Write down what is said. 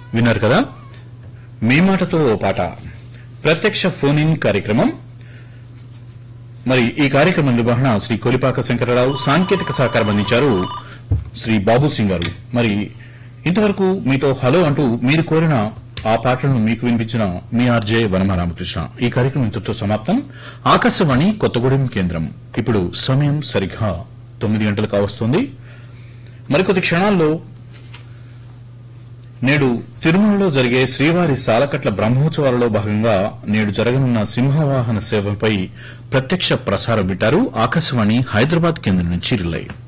విన్నారు కదా మీ మాటతో ఓ పాట ప్రత్యక్ష ఫోన్ ఇన్ కార్యక్రమం మరి ఈ కార్యక్రమం నిర్వహణ శ్రీ కొలిపాక శంకరరావు సాంకేతిక సహకారం అందించారు శ్రీ బాబు సింగ్ గారు మరి ఇంతవరకు మీతో హలో అంటూ మీరు కోరిన ఆ పాటలను మీకు వినిపించిన మీ ఆర్జే వనమ రామకృష్ణ ఈ కార్యక్రమం ఇంతటితో సమాప్తం ఆకాశవాణి కొత్తగూడెం కేంద్రం ఇప్పుడు సమయం సరిగ్గా తొమ్మిది గంటలకు కావస్తోంది మరికొద్ది క్షణాల్లో నేడు తిరుమలలో జరిగే శ్రీవారి సాలకట్ల బ్రహ్మోత్సవాలలో భాగంగా నేడు జరగనున్న సింహవాహన సేవపై ప్రత్యక్ష ప్రసారం వింటారు ఆకాశవాణి హైదరాబాద్ కేంద్రం నుంచి రిలై